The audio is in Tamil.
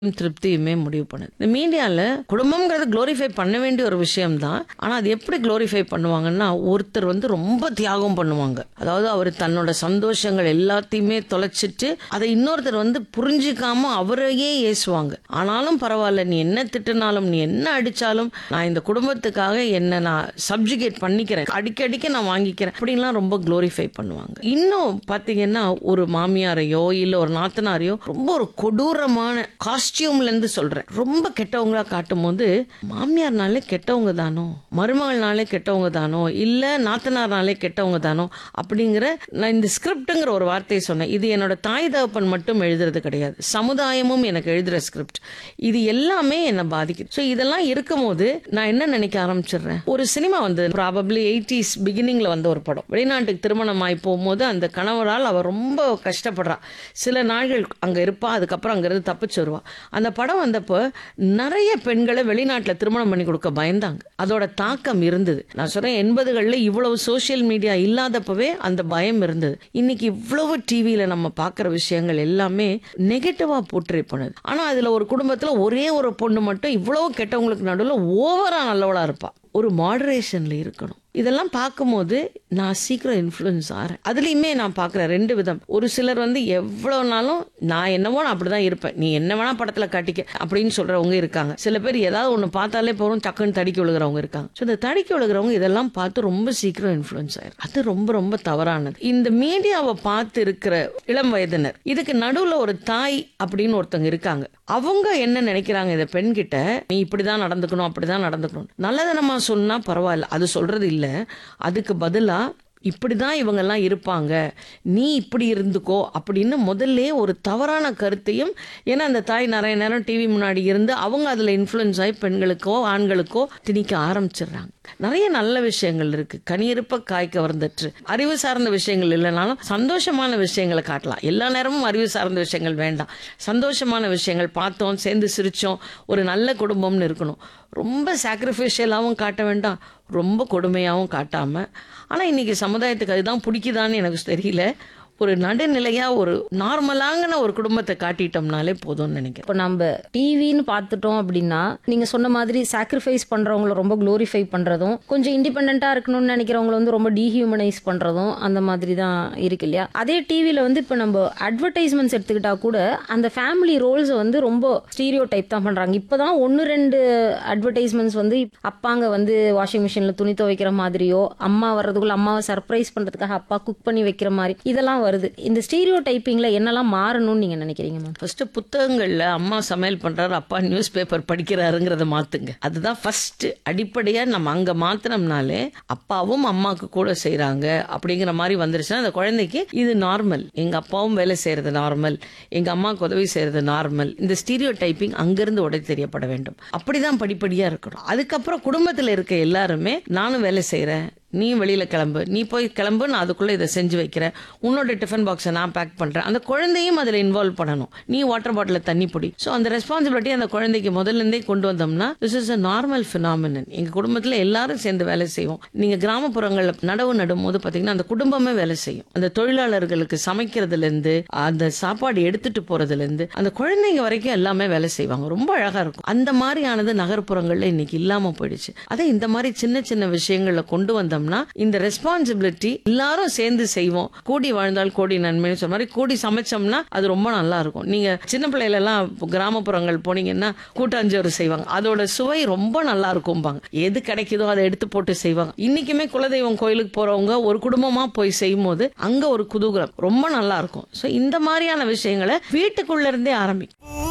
திருப்தியுமே முடிவு பண்ணுது இந்த மீடியால குடும்பம்ங்கிறது குளோரிஃபை பண்ண வேண்டிய ஒரு விஷயம் தான் ஆனா அது எப்படி குளோரிஃபை பண்ணுவாங்கன்னா ஒருத்தர் வந்து ரொம்ப தியாகம் பண்ணுவாங்க அதாவது அவர் தன்னோட சந்தோஷங்கள் எல்லாத்தையுமே தொலைச்சிட்டு அதை இன்னொருத்தர் வந்து புரிஞ்சுக்காம அவரையே ஏசுவாங்க ஆனாலும் பரவாயில்ல நீ என்ன திட்டினாலும் நீ என்ன அடிச்சாலும் நான் இந்த குடும்பத்துக்காக என்ன நான் சப்ஜுகேட் பண்ணிக்கிறேன் அடிக்கடிக்க நான் வாங்கிக்கிறேன் அப்படின்லாம் ரொம்ப குளோரிஃபை பண்ணுவாங்க இன்னும் பாத்தீங்கன்னா ஒரு மாமியாரையோ இல்ல ஒரு நாத்தனாரையோ ரொம்ப ஒரு கொடூரமான காஸ்டியூம்ல இருந்து சொல்றேன் ரொம்ப கெட்டவங்களா காட்டும் போது மாமியார்னாலே கெட்டவங்க தானோ மருமகள்னாலே கெட்டவங்க தானோ இல்ல நாத்தனார்னாலே கெட்டவங்க தானோ அப்படிங்கிற நான் இந்த ஸ்கிரிப்ட்ங்கிற ஒரு வார்த்தையை சொன்னேன் இது என்னோட தாய் தகப்பன் மட்டும் எழுதுறது கிடையாது சமுதாயமும் எனக்கு எழுதுற ஸ்கிரிப்ட் இது எல்லாமே என்னை பாதிக்குது ஸோ இதெல்லாம் இருக்கும்போது நான் என்ன நினைக்க ஆரம்பிச்சிடுறேன் ஒரு சினிமா வந்து ப்ராபப்ளி எயிட்டிஸ் பிகினிங்ல வந்த ஒரு படம் வெளிநாட்டுக்கு திருமணமாகி போகும்போது அந்த கணவரால் அவ ரொம்ப கஷ்டப்படுறா சில நாள்கள் அங்க இருப்பா அதுக்கப்புறம் அங்கிருந்து தப்பிச்சு வருவா அந்த படம் வந்தப்போ நிறைய பெண்களை வெளிநாட்டுல திருமணம் பண்ணி கொடுக்க பயந்தாங்க அதோட தாக்கம் இருந்தது நான் சொல்றேன் எண்பதுகள்ல இவ்வளவு சோஷியல் மீடியா இல்லாதப்பவே அந்த பயம் இருந்தது இன்னைக்கு இவ்வளவு டிவியில நம்ம பார்க்குற விஷயங்கள் எல்லாமே நெகட்டிவா போர்ட்ரே பண்ணுது ஆனா அதுல ஒரு குடும்பத்துல ஒரே ஒரு பொண்ணு மட்டும் இவ்வளவு கெட்டவங்களுக்கு நடுவில் ஓவரா நல்லவளா இருப்பா ஒரு மாடரேஷன்ல இருக்கணும் இதெல்லாம் பார்க்கும்போது நான் சீக்கிரம் இன்ஃப்ளூயன்ஸ் ஆகிறேன் அதுலேயுமே நான் பார்க்குறேன் ரெண்டு விதம் ஒரு சிலர் வந்து எவ்வளோ நாளும் நான் என்னவோ நான் அப்படி தான் இருப்பேன் நீ என்ன வேணா படத்தில் காட்டிக்க அப்படின்னு சொல்கிறவங்க இருக்காங்க சில பேர் ஏதாவது ஒன்று பார்த்தாலே போகிறோம் டக்குன்னு தடிக்க விழுகிறவங்க இருக்காங்க ஸோ இந்த தடிக்க விழுகிறவங்க இதெல்லாம் பார்த்து ரொம்ப சீக்கிரம் இன்ஃப்ளூயன்ஸ் ஆயிரும் அது ரொம்ப ரொம்ப தவறானது இந்த மீடியாவை பார்த்து இருக்கிற இளம் வயதினர் இதுக்கு நடுவில் ஒரு தாய் அப்படின்னு ஒருத்தவங்க இருக்காங்க அவங்க என்ன நினைக்கிறாங்க இந்த பெண்கிட்ட நீ இப்படிதான் நடந்துக்கணும் அப்படிதான் நடந்துக்கணும் நல்லதனமா சொன்னா பரவாயில்ல அது சொல்றது இல்ல அதுக்கு பதிலா இப்படிதான் இவங்கெல்லாம் இருப்பாங்க நீ இப்படி இருந்துக்கோ அப்படின்னு முதல்ல ஒரு தவறான கருத்தையும் ஏன்னா அந்த தாய் நிறைய நேரம் டிவி முன்னாடி இருந்து அவங்க அதில் இன்ஃப்ளூயன்ஸ் ஆகி பெண்களுக்கோ ஆண்களுக்கோ திணிக்க ஆரம்பிச்சிடுறாங்க நிறைய நல்ல விஷயங்கள் இருக்கு கனியிருப்ப காய் கவர்ந்தற்று அறிவு சார்ந்த விஷயங்கள் இல்லைனாலும் சந்தோஷமான விஷயங்களை காட்டலாம் எல்லா நேரமும் அறிவு சார்ந்த விஷயங்கள் வேண்டாம் சந்தோஷமான விஷயங்கள் பார்த்தோம் சேர்ந்து சிரிச்சோம் ஒரு நல்ல குடும்பம்னு இருக்கணும் ரொம்ப சாக்ரிஃபிஷியலாகவும் காட்ட வேண்டாம் ரொம்ப கொடுமையாகவும் காட்டாம ஆனால் இன்னைக்கு சமுதாயத்துக்கு அதுதான் பிடிக்குதான்னு எனக்கு தெரியல ஒரு நடுநிலையா ஒரு நார்மலாங்கின ஒரு குடும்பத்தை காட்டிட்டோம்னாலே போதும்னு நினைக்கிறேன் இப்போ நம்ம டிவின்னு பார்த்துட்டோம் அப்படின்னா நீங்க சொன்ன மாதிரி சாக்ரிஃபைஸ் பண்றவங்கள ரொம்ப க்ளோரிஃபை பண்றதும் கொஞ்சம் இண்டிபெண்டா இருக்கணும்னு நினைக்கிறவங்கள வந்து ரொம்ப டீஹியூமனைஸ் பண்றதும் அந்த மாதிரி தான் இருக்கு இல்லையா அதே டிவியில வந்து இப்போ நம்ம அட்வர்டைஸ்மெண்ட்ஸ் எடுத்துக்கிட்டா கூட அந்த ஃபேமிலி ரோல்ஸை வந்து ரொம்ப ஸ்டீரியோ டைப் தான் பண்றாங்க இப்போதான் ஒன்று ரெண்டு அட்வர்டைஸ்மெண்ட்ஸ் வந்து அப்பாங்க வந்து வாஷிங் மிஷினில் துணி துவைக்கிற மாதிரியோ அம்மா வர்றதுக்குள்ள அம்மாவை சர்ப்ரைஸ் பண்றதுக்காக அப்பா குக் பண்ணி வைக்கிற மாதிரி இதெல்லாம் வருது இந்த ஸ்டீரியோ டைப்பிங்ல என்னெல்லாம் மாறணும்னு நீங்க நினைக்கிறீங்க மேம் ஃபர்ஸ்ட் புத்தகங்கள்ல அம்மா சமையல் பண்றாரு அப்பா நியூஸ் பேப்பர் படிக்கிறாருங்கிறத மாத்துங்க அதுதான் ஃபர்ஸ்ட் அடிப்படையா நம்ம அங்க மாத்தினோம்னாலே அப்பாவும் அம்மாக்கு கூட செய்றாங்க அப்படிங்கிற மாதிரி வந்துருச்சுன்னா அந்த குழந்தைக்கு இது நார்மல் எங்க அப்பாவும் வேலை செய்யறது நார்மல் எங்க அம்மாவுக்கு உதவி செய்யறது நார்மல் இந்த ஸ்டீரியோ டைப்பிங் அங்கிருந்து உடை தெரியப்பட வேண்டும் அப்படிதான் படிப்படியா இருக்கணும் அதுக்கப்புறம் குடும்பத்துல இருக்க எல்லாருமே நானும் வேலை செய்யறேன் நீ வெளியில கிளம்பு நீ போய் கிளம்பு நான் அதுக்குள்ள இதை செஞ்சு வைக்கிறேன் உன்னோட டிஃபன் பாக்ஸை நான் பேக் பண்றேன் அந்த குழந்தையும் அதுல இன்வால்வ் பண்ணணும் நீ வாட்டர் பாட்டில தண்ணி பிடி ஸோ அந்த ரெஸ்பான்சிபிலிட்டி அந்த குழந்தைக்கு முதல்ல இருந்தே கொண்டு வந்தோம்னா this is a normal phenomenon எங்க குடும்பத்துல எல்லாரும் சேர்ந்து வேலை செய்வோம் நீங்க கிராமப்புறங்கள்ல நடவு நடும் போது பாத்தீங்கன்னா அந்த குடும்பமே வேலை செய்யும் அந்த தொழிலாளர்களுக்கு சமைக்கிறதுல இருந்து அந்த சாப்பாடு எடுத்துட்டு போறதுல இருந்து அந்த குழந்தைங்க வரைக்கும் எல்லாமே வேலை செய்வாங்க ரொம்ப அழகா இருக்கும் அந்த மாதிரியானது நகர்ப்புறங்கள்ல இன்னைக்கு இல்லாம போயிடுச்சு அதே இந்த மாதிரி சின்ன சின்ன விஷயங்கள்ல கொண்டு வந்தோம்னா இந்த ரெஸ்பான்சிபிலிட்டி எல்லாரும் சேர்ந்து செய்வோம் கூடி வாழ்ந்தால் கோடி நன்மைன்னு சொன்ன மாதிரி கூடி சமைச்சோம்னா அது ரொம்ப நல்லா இருக்கும் நீங்க சின்ன பிள்ளைல எல்லாம் கிராமப்புறங்கள் போனீங்கன்னா கூட்டாஞ்சோறு செய்வாங்க அதோட சுவை ரொம்ப நல்லா இருக்கும்பாங்க எது கிடைக்குதோ அதை எடுத்து போட்டு செய்வாங்க இன்னைக்குமே குலதெய்வம் கோயிலுக்கு போறவங்க ஒரு குடும்பமா போய் செய்யும் போது அங்க ஒரு குதூகலம் ரொம்ப நல்லா இருக்கும் சோ இந்த மாதிரியான விஷயங்களை வீட்டுக்குள்ள இருந்தே ஆரம்பிக்கும்